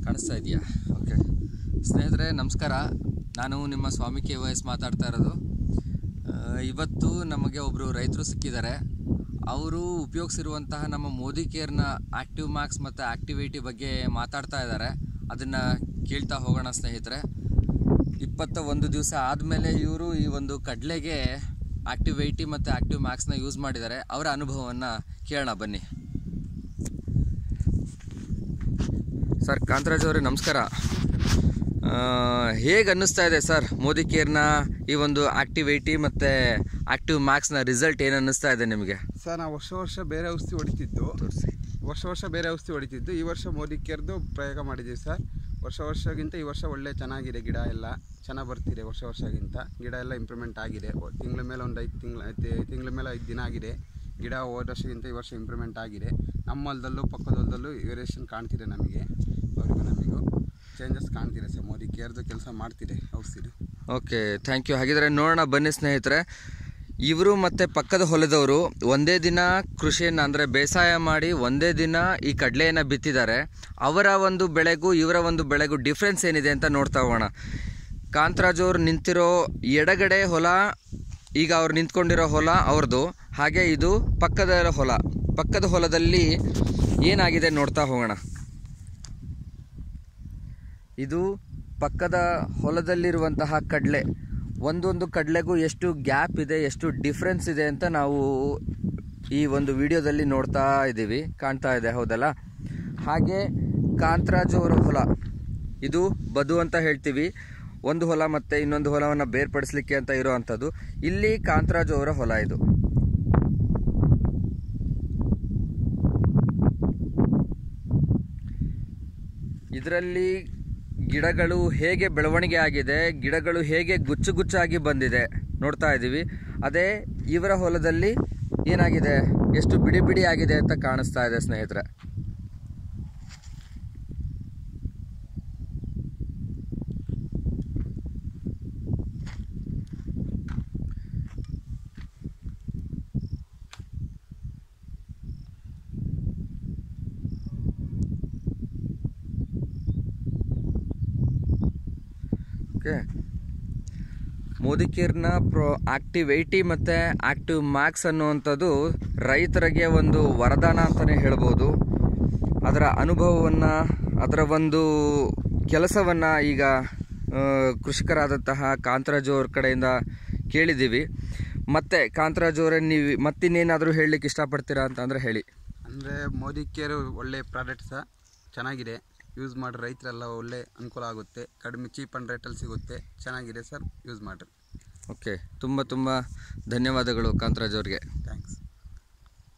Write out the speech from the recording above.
ಕಾಣಿಸ್ತಾ ಇದೆಯಾ ಓಕೆ ಸ್ನೇಹಿತರೆ ನಮಸ್ಕಾರ ನಾನು ನಿಮ್ಮ ಸ್ವಾಮಿ ಕೆ ವಯಸ್ ಮಾತಾಡ್ತಾ ಇರೋದು ಆ, ಇವತ್ತು ನಮಗೆ ಒಬ್ಬರು ರೈತರು ಸಿಕ್ಕಿದ್ದಾರೆ ಅವರು ಉಪಯೋಗಿಸಿರುವಂತಹ ನಮ್ಮ ಮೋದಿ ಕೇರ್ನ ಆ್ಯಕ್ಟಿವ್ ಮಾರ್ಕ್ಸ್ ಮತ್ತು ಆ್ಯಕ್ಟಿವಿಟಿ ಬಗ್ಗೆ ಮಾತಾಡ್ತಾ ಇದ್ದಾರೆ ಅದನ್ನು ಕೇಳ್ತಾ ಹೋಗೋಣ ಸ್ನೇಹಿತರೆ ಇಪ್ಪತ್ತ ಒಂದು ದಿವಸ ಆದಮೇಲೆ ಇವರು ಈ ಒಂದು ಕಡಲೆಗೆ ಆ್ಯಕ್ಟಿವ್ ಏಯ್ಟಿ ಮತ್ತು ಆ್ಯಕ್ಟಿವ್ ಮ್ಯಾಕ್ಸ್ನ ಯೂಸ್ ಮಾಡಿದ್ದಾರೆ ಅವರ ಅನುಭವವನ್ನು ಕೇಳೋಣ ಬನ್ನಿ ಸರ್ ಕಾಂತರಾಜ್ ಅವರೇ ನಮಸ್ಕಾರ ಹೇಗೆ ಅನ್ನಿಸ್ತಾ ಇದೆ ಸರ್ ಮೋದಿ ಕೇರ್ನ ಈ ಒಂದು ಆ್ಯಕ್ಟಿವ್ ಏಯ್ಟಿ ಮತ್ತು ಆ್ಯಕ್ಟಿವ್ ಮ್ಯಾಕ್ಸ್ನ ರಿಸಲ್ಟ್ ಏನು ಅನ್ನಿಸ್ತಾ ಇದೆ ನಿಮಗೆ ಸರ್ ನಾವು ವರ್ಷ ವರ್ಷ ಬೇರೆ ಔಷಧಿ ಹೊಡಿತಿದ್ದು ತೋರಿಸಿ ವರ್ಷ ವರ್ಷ ಬೇರೆ ಔಷಧಿ ಹೊಡಿತಿದ್ದು ಈ ವರ್ಷ ಮೋದಿ ಕೇರ್ದು ಪ್ರಯೋಗ ಮಾಡಿದ್ದೀವಿ ಸರ್ ವರ್ಷ ವರ್ಷಗಿಂತ ಈ ವರ್ಷ ಒಳ್ಳೆ ಚೆನ್ನಾಗಿದೆ ಗಿಡ ಎಲ್ಲ ಚೆನ್ನಾಗಿ ಬರ್ತಿದೆ ವರ್ಷ ವರ್ಷಗಿಂತ ಗಿಡ ಎಲ್ಲ ಇಂಪ್ರೂವ್ಮೆಂಟ್ ಆಗಿದೆ ತಿಂಗಳ ಮೇಲೆ ಒಂದು ಐದು ತಿಂಗಳ ತಿಂಗಳ ಮೇಲೆ ಐದು ದಿನ ಆಗಿದೆ ಗಿಡ ಹೋದ ವರ್ಷಗಿಂತ ಈ ವರ್ಷ ಇಂಪ್ರೂವ್ಮೆಂಟ್ ಆಗಿದೆ ನಮ್ಮ ಹೊಲದಲ್ಲೂ ಪಕ್ಕದ ಹೊಲದಲ್ಲೂ ವೇರಿಯೇಷನ್ ಕಾಣ್ತಿದೆ ನಮಗೆ ಅವರಿಗೂ ನಮಗೂ ಚೇಂಜಸ್ ಕಾಣ್ತಿದೆ ಸರ್ ಮೋದಿ ಕೇರ್ದು ಕೆಲಸ ಮಾಡ್ತಿದೆ ಔಷಧಿ ಓಕೆ ಥ್ಯಾಂಕ್ ಯು ಹಾಗಿದ್ರೆ ನೋಡೋಣ ಬನ್ನಿ ಸ್ನೇಹಿತರೆ ಇವರು ಮತ್ತು ಪಕ್ಕದ ಹೊಲದವರು ಒಂದೇ ದಿನ ಕೃಷಿಯನ್ನು ಅಂದರೆ ಬೇಸಾಯ ಮಾಡಿ ಒಂದೇ ದಿನ ಈ ಕಡಲೆಯನ್ನು ಬಿತ್ತಿದ್ದಾರೆ ಅವರ ಒಂದು ಬೆಳೆಗೂ ಇವರ ಒಂದು ಬೆಳೆಗೂ ಡಿಫ್ರೆನ್ಸ್ ಏನಿದೆ ಅಂತ ನೋಡ್ತಾ ಹೋಗೋಣ ಕಾಂತರಾಜ್ ಅವ್ರು ನಿಂತಿರೋ ಎಡಗಡೆ ಹೊಲ ಈಗ ಅವ್ರು ನಿಂತ್ಕೊಂಡಿರೋ ಹೊಲ ಅವ್ರದ್ದು ಹಾಗೆ ಇದು ಪಕ್ಕದ ಹೊಲ ಪಕ್ಕದ ಹೊಲದಲ್ಲಿ ಏನಾಗಿದೆ ನೋಡ್ತಾ ಹೋಗೋಣ ಇದು ಪಕ್ಕದ ಹೊಲದಲ್ಲಿರುವಂತಹ ಕಡಲೆ ಒಂದೊಂದು ಕಡಲೆಗೂ ಎಷ್ಟು ಗ್ಯಾಪ್ ಇದೆ ಎಷ್ಟು ಡಿಫ್ರೆನ್ಸ್ ಇದೆ ಅಂತ ನಾವು ಈ ಒಂದು ವಿಡಿಯೋದಲ್ಲಿ ನೋಡ್ತಾ ಇದ್ದೀವಿ ಕಾಣ್ತಾ ಇದೆ ಹೌದಲ್ಲ ಹಾಗೆ ಕಾಂತರಾಜು ಅವರ ಹೊಲ ಇದು ಬದು ಅಂತ ಹೇಳ್ತೀವಿ ಒಂದು ಹೊಲ ಮತ್ತು ಇನ್ನೊಂದು ಹೊಲವನ್ನು ಬೇರ್ಪಡಿಸ್ಲಿಕ್ಕೆ ಅಂತ ಇರೋವಂಥದ್ದು ಇಲ್ಲಿ ಕಾಂತರಾಜು ಅವರ ಹೊಲ ಇದು ಇದರಲ್ಲಿ ಗಿಡಗಳು ಹೇಗೆ ಬೆಳವಣಿಗೆ ಆಗಿದೆ ಗಿಡಗಳು ಹೇಗೆ ಗುಚ್ಚು ಗುಚ್ಚಾಗಿ ಬಂದಿದೆ ನೋಡ್ತಾ ಇದ್ದೀವಿ ಅದೇ ಇವರ ಹೊಲದಲ್ಲಿ ಏನಾಗಿದೆ ಎಷ್ಟು ಬಿಡಿ ಬಿಡಿ ಆಗಿದೆ ಅಂತ ಕಾಣಿಸ್ತಾ ಇದೆ ಸ್ನೇಹಿತರೆ ಓಕೆ ಮೋದಿ ಕೇರ್ನ ಪ್ರೊ ಆಕ್ಟಿವ್ ಏಯ್ಟಿ ಮತ್ತು ಆಕ್ಟಿವ್ ಮ್ಯಾಕ್ಸ್ ಅನ್ನುವಂಥದ್ದು ರೈತರಿಗೆ ಒಂದು ವರದಾನ ಅಂತಲೇ ಹೇಳ್ಬೋದು ಅದರ ಅನುಭವವನ್ನು ಅದರ ಒಂದು ಕೆಲಸವನ್ನು ಈಗ ಆ, ಕೃಷಿಕರಾದಂತಹ ಕಾಂತರಾಜು ಅವ್ರ ಕಡೆಯಿಂದ ಕೇಳಿದ್ದೀವಿ ಮತ್ತೆ ಕಾಂತರಾಜು ಅವರೇ ನೀವು ಮತ್ತಿನ್ನೇನಾದರೂ ಹೇಳಲಿಕ್ಕೆ ಇಷ್ಟಪಡ್ತೀರಾ ಅಂತ ಅಂದರೆ ಹೇಳಿ ಅಂದರೆ ಮೋದಿ ಕೇರ್ ಒಳ್ಳೆ ಪ್ರಾಡಕ್ಟ್ ಸಹ ಚೆನ್ನಾಗಿದೆ ಯೂಸ್ ಮಾಡಿ ರೈತರೆಲ್ಲ ಒಳ್ಳೆ ಅನುಕೂಲ ಆಗುತ್ತೆ ಕಡಿಮೆ ಚೀಪ್ ಆ್ಯಂಡ್ ರೇಟಲ್ಲಿ ಸಿಗುತ್ತೆ ಚೆನ್ನಾಗಿದೆ ಸರ್ ಯೂಸ್ ಮಾಡಿರಿ ಓಕೆ ತುಂಬ ತುಂಬ ಧನ್ಯವಾದಗಳು ಕಾಂತರಾಜ್ ಅವ್ರಿಗೆ ಥ್ಯಾಂಕ್